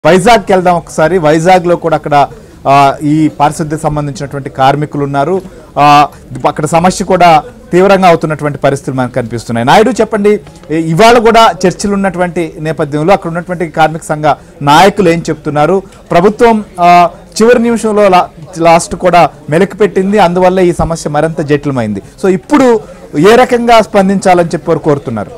వైజాగ్కి వెళ్దాం ఒకసారి వైజాగ్లో కూడా అక్కడ ఆ, ఈ పారిశుద్ధ్య సంబంధించినటువంటి కార్మికులు ఉన్నారు ఆ, అక్కడ సమస్య కూడా తీవ్రంగా అవుతున్నటువంటి పరిస్థితులు మనకు కనిపిస్తున్నాయి నాయుడు చెప్పండి ఈ- ఇవాళ కూడా చర్చలు ఉన్నటువంటి నేపథ్యంలో అక్కడ ఉన్నటువంటి కార్మిక సంఘ నాయకులు ఏం చెప్తున్నారు ప్రభుత్వం ఆ, చివరి నిమిషంలో లా- లాస్ట్ కూడా మెలకు పెట్టింది అందువల్ల ఈ సమస్య మరింత జటిలమైంది సో ఇప్పుడు ఏ రకంగా స్పందించాలని చెప్పి వారు కోరుతున్నారు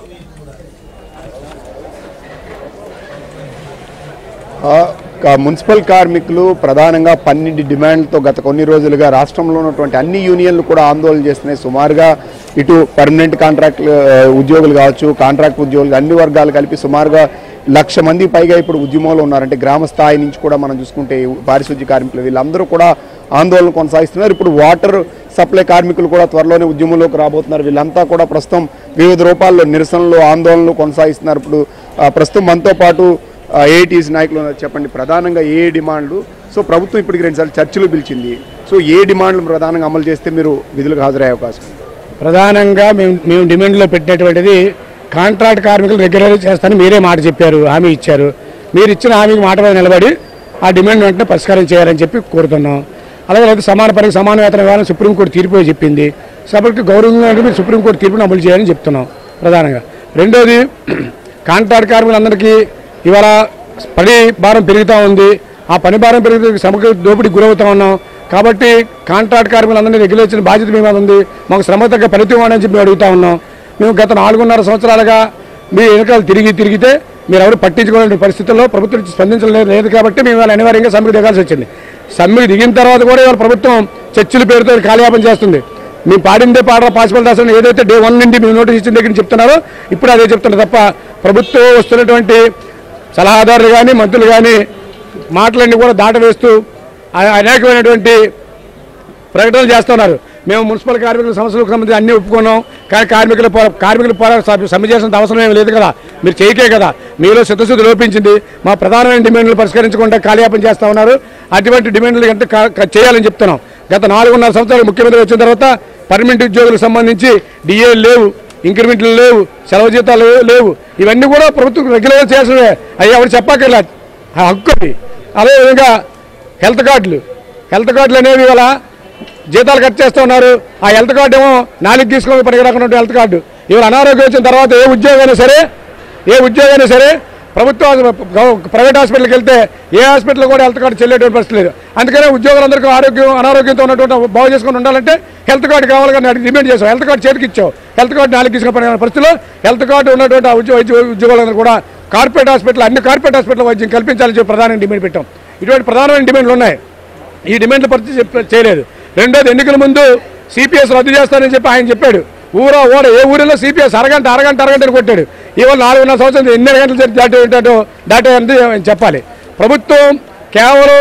ఆ, క- మున్సిపల్ కార్మికులు ప్రధానంగా పన్నెండు డిమాండ్లతో గత కొన్ని రోజులుగా రాష్ట్రంలో ఉన్నటువంటి అన్ని యూనియన్లు కూడా ఆందోళన చేస్తున్నాయి సుమారుగా ఇటు పర్మనెంట్ కాంట్రాక్ట్ ఆ, ఉద్యోగులు కావచ్చు కాంట్రాక్ట్ ఉద్యోగులు అన్ని వర్గాలు కలిపి సుమారుగా లక్ష మంది పైగా ఇప్పుడు ఉద్యమంలో ఉన్నారంటే గ్రామ స్థాయి నుంచి కూడా మనం చూసుకుంటే ఈ పారిశుద్ధ్య కార్మికులు వీళ్ళందరూ కూడా ఆందోళన కొనసాగిస్తున్నారు ఇప్పుడు వాటర్ సప్లై కార్మికులు కూడా త్వరలోనే ఉద్యమంలోకి రాబోతున్నారు వీళ్ళంతా కూడా ప్రస్తుతం వివిధ రూపాల్లో నిరసనలు ఆందోళనలు కొనసాగిస్తున్నారు ఇప్పుడు ఆ, ప్రస్తుతం మనతో పాటు ఏఐటీసీ నాయకులు ఉన్నారు. చెప్పండి ప్రధానంగా ఏ డిమాండ్లు సో ప్రభుత్వం ఇప్పటికి రెండుసార్లు చర్చలు పిలిచింది సో ఏ డిమాండ్లు ప్రధానంగా అమలు చేస్తే మీరు విధులకు హాజరయ్యే అవకాశం ఉంది? ప్రధానంగా మేము మేము డిమాండ్లో పెట్టినటువంటిది కాంట్రాక్ట్ కార్మికులు రెగ్యులర్ చేస్తానని మీరే మాట చెప్పారు హామీ ఇచ్చారు మీరు ఇచ్చిన హామీకి మాట మీద నిలబడి ఆ డిమాండ్ వెంటనే పరిష్కారం చేయాలని చెప్పి కోరుతున్నాం అలాగే అయితే సమాన పనికి సమాన వేతనం ఇవ్వాలని సుప్రీంకోర్టు తీర్పు చెప్పింది కాబట్టి గౌరవంగా ఉంటే మీరు సుప్రీంకోర్టు తీర్పును అమలు చేయాలని చెప్తున్నాం ప్రధానంగా రెండోది కాంట్రాక్ట్ కార్మికులందరికీ ఇవాళ పని భారం పెరుగుతూ ఉంది ఆ పని భారం పెరిగితే సమగ్ర దోపిడీకి గురవుతా ఉన్నాం కాబట్టి కాంట్రాక్ట్ కార్మికులందరినీ రెగ్యులేట్ చేసిన బాధ్యత మీ మీద ఉంది మాకు శ్రమ తగ్గ ఫలితం ఇవ్వండి అని చెప్పి మేము అడుగుతా ఉన్నాం మేము గత నాలుగున్నర సంవత్సరాలుగా మీ ఎన్నికలు తిరిగి తిరిగితే మీరు ఎవరు పట్టించుకోలేని పరిస్థితుల్లో ప్రభుత్వం నుంచి స్పందించలేదు లేదు కాబట్టి మేము ఇవాళ అనివార్యంగా సమ్మెకు దిగాల్సి వచ్చింది సమ్మెకు దిగిన తర్వాత కూడా ఇవాళ ప్రభుత్వం చర్చల పేరుతో కాలయాపన చేస్తుంది మేము పాడిందే పాడరా పాసిబుల్ దాసని ఏదైతే డే వన్ నుండి మేము నోటీస్ ఇచ్చిన దగ్గర నుంచి చెప్తున్నారో ఇప్పుడు అదే చెప్తున్నారు తప్ప ప్రభుత్వం వస్తున్నటువంటి సలహాదారులు కానీ మంత్రులు కానీ మాటలన్నీ కూడా దాటవేస్తూ ఆ- అనేకమైనటువంటి ప్రకటనలు చేస్తున్నారు మేము మున్సిపల్ కార్మికుల సమస్యలకు సంబంధించి అన్ని ఒప్పుకున్నాం కానీ కార్మికుల పో- కార్మికుల పోరా సమ్మె చేసిన అవసరం ఏమి లేదు కదా మీరు చేయకే కదా మీలో చిత్తశుద్ధి లోపించింది మా ప్రధానమైన డిమాండ్లు పరిష్కరించకుండా కాలయాపన చేస్తా ఉన్నారు అటువంటి డిమాండ్లు అంటే కా- కా- చేయాలని చెప్తున్నాం గత నాలుగున్నర సంవత్సరాలు ముఖ్యమంత్రి వచ్చిన తర్వాత పర్మనెంట్ ఉద్యోగులకు సంబంధించి డిఏ లేవు ఇంక్రిమెంట్లు లేవు సెలవు జీతాలు లేవు ఇవన్నీ కూడా ప్రభుత్వం రెగ్యులర్ చేసినవే అవి ఎవరు చెప్పక్కర్లేదు ఆ హక్కు అది అదేవిధంగా హెల్త్ కార్డులు హెల్త్ కార్డులు అనేవి ఇవాళ జీతాలు కట్ చేస్తూ ఉన్నారు ఆ హెల్త్ కార్డు ఏమో నాలుగు తీసుకొని పనికి రాకుండా హెల్త్ కార్డు ఇవాళ అనారోగ్యం వచ్చిన తర్వాత ఏ ఉద్యోగమైనా సరే ఏ ఉద్యోగమైనా సరే ప్రభుత్వ గవ- ప్రైవేట్ హాస్పిటల్కి వెళ్తే ఏ హాస్పిటల్ కూడా హెల్త్ కార్డు చెల్లేటువంటి పరిస్థితి లేదు అందుకనే ఉద్యోగులందరికీ ఆరోగ్యం అనారోగ్యంతో ఉన్నటువంటి బాగు చేసుకుని ఉండాలంటే హెల్త్ కార్డు కావాలని కానీ డిమాండ్ చేసాం హెల్త్ కార్డు చేతికి ఇచ్చావు హెల్త్ కార్డు నాలుగు తీసుకుని పని పరిస్థితిలో హెల్త్ కార్డు ఉన్నటువంటి ఆ ఉద్యోగ వైద్య ఉద్యోగులందరూ కూడా కార్పొరేట్ హాస్పిటల్ అన్ని కార్పొరేట్ హాస్పిటల్ వైద్యం కల్పించాలని చెప్పి ప్రధానంగా డిమాండ్ పెట్టాం ఇటువంటి ప్రధానమైన డిమాండ్లు ఉన్నాయి ఈ డిమాండ్లు పరిస్థితి చెప్ప- చేయలేదు రెండోది ఎన్నికల ముందు సిపిఎస్ రద్దు చేస్తానని చెప్పి ఆయన చెప్పాడు ఊరో ఓడ ఏ ఊరిలో సిపిఎస్ అరగంట అరగంట అరగంట అని కొట్టాడు ఇవాళ నాలుగున్నర సంవత్సరం ఎన్ని గంటలు జరిగి దాటి ఉంటాడో దాటేది చెప్పాలి ప్రభుత్వం కేవలం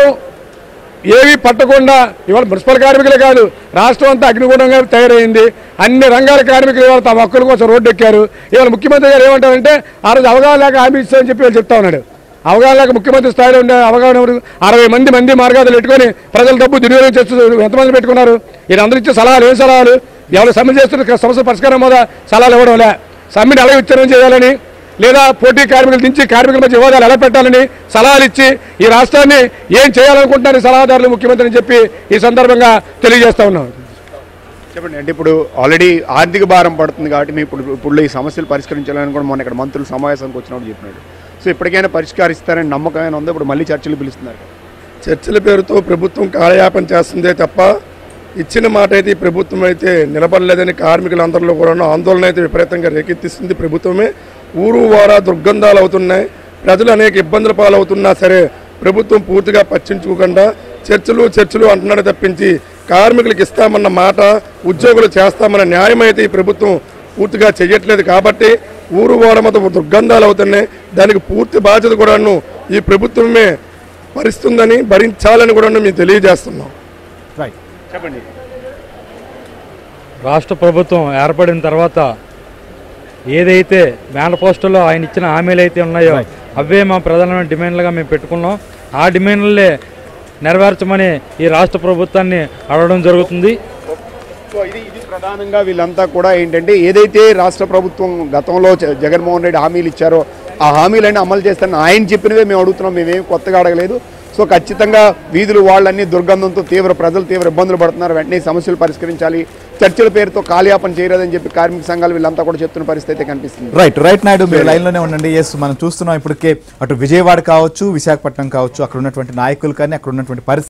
ఏవి పట్టకుండా ఇవాళ మున్సిపల్ కార్మికులే కాదు రాష్ట్రం అంతా అగ్నిగుణంగా తయారైంది అన్ని రంగాల కార్మికులు ఇవాళ తమ హక్కుల కోసం రోడ్డు ఎక్కారు ఇవాళ ముఖ్యమంత్రి గారు ఏమంటారంటే ఆ రోజు అవగాహన లేక హామీ ఇస్తామని చెప్పి వాళ్ళు చెప్తా ఉన్నాడు అవగాహన లేక ముఖ్యమంత్రి స్థాయిలో ఉండే అవగాహన ఎవరు? అరవై మంది మంది మార్గాలు పెట్టుకొని ప్రజల డబ్బు దుర్వినియోగం చేస్తూ ఎంతమంది పెట్టుకున్నారు వీళ్ళందరూ ఇచ్చే సలహాలు ఏం సలహాలు ఎవరు సమ్మె చేస్తున్న సమస్య పరిష్కారం మీద సలహాలు ఇవ్వడం లే సమ్మెని ఎలా విచ్ఛిన్నం చేయాలని లేదా పోటీ కార్మికులు దించి కార్మికుల మధ్య వివాదాలు ఎలా పెట్టాలని సలహాలు ఇచ్చి ఈ రాష్ట్రాన్ని ఏం చేయాలనుకుంటున్నారు ఈ సలహాదారులు ముఖ్యమంత్రి అని చెప్పి ఈ సందర్భంగా తెలియజేస్తా ఉన్నాం చెప్పండి అంటే ఇప్పుడు ఆల్రెడీ ఆర్థిక భారం పడుతుంది కాబట్టి మేము ఇప్పుడు ఇప్పుడు ఈ సమస్యలు పరిష్కరించాలని కూడా మొన్న ఇక్కడ మంత్రులు సమావేశానికి వచ్చినప్పుడు చెప్పినాడు సో ఇప్పటికైనా పరిష్కరిస్తారని నమ్మకమైన ఉందో ఇప్పుడు మళ్ళీ చర్చలు పిలుస్తున్నారు చర్చల పేరుతో ప్రభుత్వం కాలయాపన చేస్తుందే తప్ప ఇచ్చిన మాట అయితే ఈ ప్రభుత్వం అయితే నిలబడలేదని కార్మికులందరిలో కూడా ఆందోళన అయితే విపరీతంగా రేకెత్తిస్తుంది ప్రభుత్వమే ఊరు వార దుర్గంధాలు అవుతున్నాయి ప్రజలు అనేక ఇబ్బందుల పాలవుతున్నా సరే ప్రభుత్వం పూర్తిగా పట్టించుకోకుండా చర్చలు చర్చలు అంటున్నాడు తప్పించి కార్మికులకు ఇస్తామన్న మాట ఉద్యోగులు చేస్తామన్న న్యాయం అయితే ఈ ప్రభుత్వం పూర్తిగా చెయ్యట్లేదు కాబట్టి ఊరు వాడ మత దుర్గంధాలు అవుతున్నాయి దానికి పూర్తి బాధ్యత కూడాను ఈ ప్రభుత్వమే భరిస్తుందని భరించాలని కూడా మేము తెలియజేస్తున్నాం రైట్ చెప్పండి రాష్ట్ర ప్రభుత్వం ఏర్పడిన తర్వాత ఏదైతే మేనిఫెస్టోలో ఆయన ఇచ్చిన హామీలు అయితే ఉన్నాయో అవే మా ప్రధానమైన డిమాండ్లుగా మేము పెట్టుకున్నాం ఆ డిమాండ్లే నెరవేర్చమని ఈ రాష్ట్ర ప్రభుత్వాన్ని అడగడం జరుగుతుంది సో ఇది ఇది ప్రధానంగా వీళ్ళంతా కూడా ఏంటంటే ఏదైతే రాష్ట్ర ప్రభుత్వం గతంలో జ- జగన్మోహన్ రెడ్డి హామీలు ఇచ్చారో ఆ హామీలన్నీ అమలు చేస్తారని ఆయన చెప్పినవే మేము అడుగుతున్నాం మేమేం కొత్తగా అడగలేదు సో ఖచ్చితంగా వీధులు వాళ్ళన్నీ దుర్గంధంతో తీవ్ర ప్రజలు తీవ్ర ఇబ్బందులు పడుతున్నారు వెంటనే ఈ సమస్యలు పరిష్కరించాలి చర్చల పేరుతో కాలయాపన చేయలేదని చెప్పి కార్మిక సంఘాలు వీళ్ళంతా కూడా చెప్తున్న పరిస్థితి అయితే కనిపిస్తుంది రైట్ రైట్ నాయుడు మీరు లైన్ లోనే ఉండండి ఎస్ మనం చూస్తున్నాం ఇప్పటికే అటు విజయవాడ కావచ్చు విశాఖపట్నం కావచ్చు అక్కడ ఉన్నటువంటి నాయకులు కానీ అక్కడ ఉన్నటువంటి పరిస్థితి